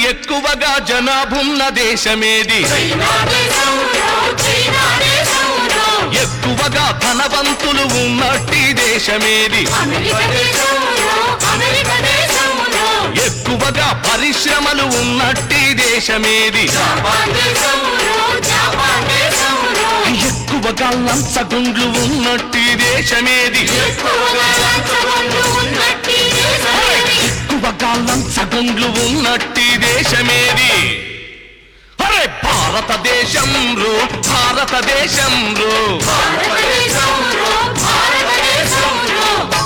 ఎక్కువగా జనాభున్న దేశమేది చైనా దేశంలో చైనా దేశంలో ఎక్కువగా ధనవంతులు ఉన్నట్టి దేశమేది అమెరికా దేశంలో అమెరికా దేశంలో ఎక్కువగా పరిశ్రమలు ఉన్నట్టి దేశమేది జపాన్ దేశంలో జపాన్ దేశంలో ఎక్కువగా లంచగుండ్లు ఉన్నట్టి దేశమేది ఎక్కువగా లంచగొండ్లు ఉన్నట్టి దేశమేది ఎక్కువగా లంచగుండ్లు ఉన్నట్టి దేశమేది అరే భారతదేశం రో భారతదేశం రో భారతదేశంలో భారతదేశంలో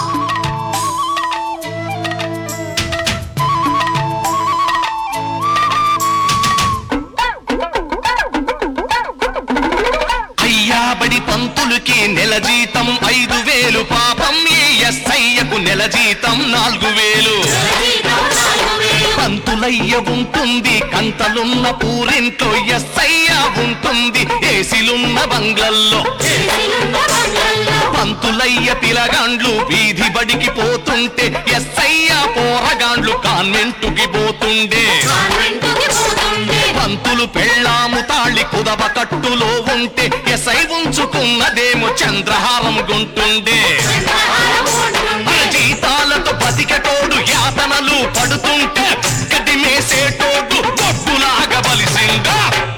అయ్యాబడి పంతులకి నెల జీతం ఐదు వేలు పాపం ఈ ఎస్ఐకు నెల జీతం నాలుగు వేలు జీతం నాలుగు వేలు పంతులయ్య ఉంటుంది కంతలున్న పూరింట్లో ఎస్ఐయ ఉంటుంది ఏసిలున్న బంగ్లల్లో తెలిసినున్న బంగ్లల్లో పంతులయ్య పిలగాండ్లు వీధి బడికి పోతుంటే ఎస్ఐయ పోరగాండ్లు కాన్వెంటుకి పోతుండే కాన్వెంటుకి పోతుండే పంతులు పెళ్ళాము తాళి కుదవ కట్టులో ఉంటే ఎసై ఉంచుకున్నదేమో చంద్రహారం గుంటుండే చంద్రహారం ఉంటుంది ఆ జీతాలతో బతికటోడు యాతనలు పడుతుంటే కదిమేసేటోడు బొబ్బులాగా బలిసిందా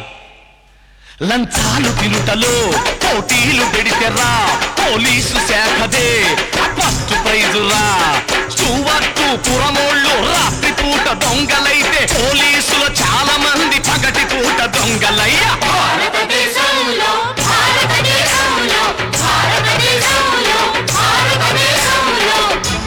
లంచాలు తినుటలో పోటీలు పెడితెరా పోలీసు శాఖదే ఫస్ట్ ప్రైజురా స్టూవర్టు పురమోళ్ళు రాత్రి పూట దొంగలైతే పోలీసులు చాలా మంది పగటి పూట దొంగలయ్యా భారతదేశంలో భారతదేశంలో భారతదేశంలో భారతదేశంలో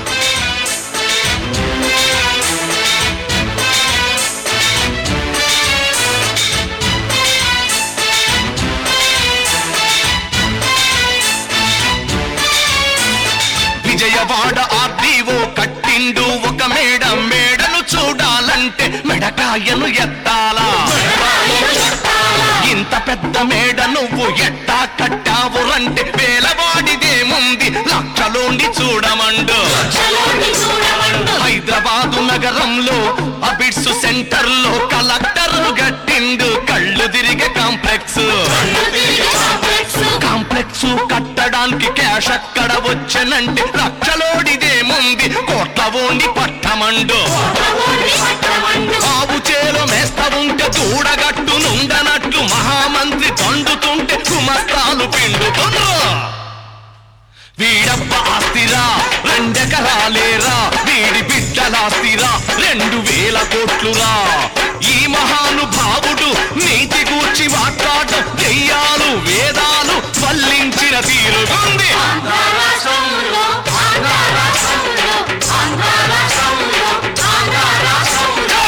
విజయవాడ ఆర్డీఓ కట్టిండు ఒక మేడ మేడను చూడాలంటే మెడకాయను ఎత్తాలా ఆయన ఎత్తాలా ఇంత పెద్ద మేడ నువ్వు ఎట్టా కట్టావురంటే వేలవాడిదేముంది లక్షలోండి చూడమండు చలోని చూడమండు హైదరాబాదు నగరంలో అబిడ్స్ సెంటర్ లో కలెక్టర్ గట్టిండు కళ్ళు తిరిగే కాంప్లెక్స్ కళ్ళు తిరిగే కాంప్లెక్స్ కాంప్లెక్స్ కట్టడానికి క్యాష్ అక్కడ వచ్చనంటే లక్షలోడిదేముంది కోట్ల ఓండి పట్టమండు ఓడి పట్టమండు ఆవు చేలో మేస్తా ఉంటే దూడగట్టు నుండనట్లు మహామంత్రి తండుతుంటే గుమస్తాలు పిండుతున్నా వీడబ్బ ఆస్తిరా రెండెకరాలేరా వీడి బిడ్డలాస్తిరా రెండు వేల కోట్లురా ఈ మహానుభావుడు నీతి గూర్చి మాట్లాడటం దెయ్యాలు వేదాలు వల్లించిన తీరుగుంది ఆంధ్ర రాష్ట్రంలో ఆంధ్ర రాష్ట్రంలో ఆంధ్ర రాష్ట్రంలో ఆంధ్ర రాష్ట్రంలో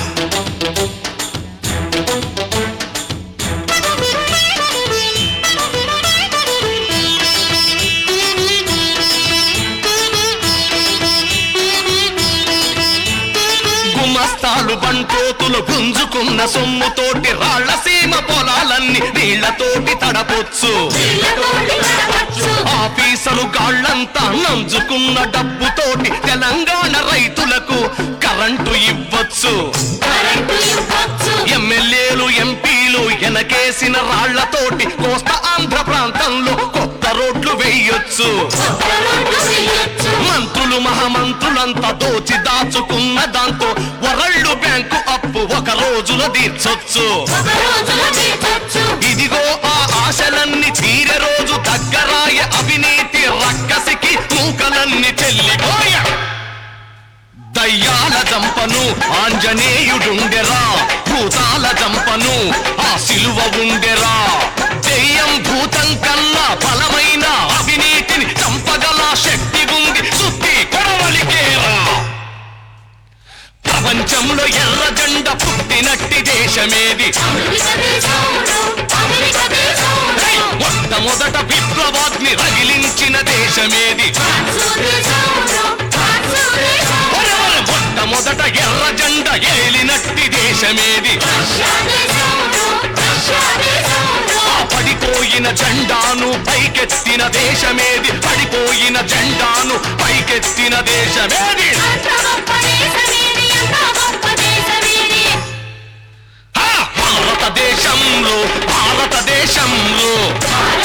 గుమస్తాలు బంటోతులు గుంజుకున్న సొమ్ముతోటి రాళ్ల సీమ పొలాలన్నీ నీళ్లతోటి తడపొచ్చు ఇళ్ళతోటి నడవచ్చు ఆఫీసరు గాళ్ళంతా నంజుకున్న డబ్బుతోటి తెలంగాణ రైతులకు కరెంటు ఇవ్వచ్చు కరెంటు ఇవ్వచ్చు ఎమ్మెల్యేలు ఎంపీలు ఎనకేసిన రాళ్లతోటి కోస్తా ఆంధ్ర ప్రాంతంలో కొత్త రోడ్లు వేయొచ్చు కొత్త రోడ్లు వేయొచ్చు మంత్రులు మహామంత్రులంతా దోచి దాచుకున్న దాంతో వరల్డ్ బ్యాంకు అప్పు ఒక రోజులో తీర్చొచ్చు ఒక రోజులో తీర్చొచ్చు ఇదిగో ఆ ఆశలన్నీ తీరే రోజు దగ్గరాయ అవినీతి రక్కసికి మూకలన్నీ చెల్లిపోయా దయ్యాల జంపను ఆంజనేయుడుండెరా భూతాల జంపను ఆ సిలువ ఉండెరా దెయ్యం భూతం కన్నా బలమైన అవినీతిని చంపగల శక్తి ఉంది సుత్తి కొడవలికేరా ప్రపంచంలో ఎర్ర జెండ పుట్టినట్టి దేశమేది అమెరికా దేశంలో అమెరికా దేశంలో మొట్టమొదట విప్లవాగ్ని రగిలించిన దేశమేది ఫ్రాన్సు దేశంలో ఫ్రాన్సు దేశంలో ఒరే ఒరే మొట్టమొదట ఎర్ర జెండ ఏలినట్టి దేశమేది రష్యా దేశంలో రష్యా దేశంలో ఆ పడిపోయిన జెండాను పైకెత్తిన దేశమేది పడిపోయిన జెండాను పైకెత్తిన దేశమేది అంత గొప్ప దేశమేది అంత గొప్ప దేశమేది దేశంలో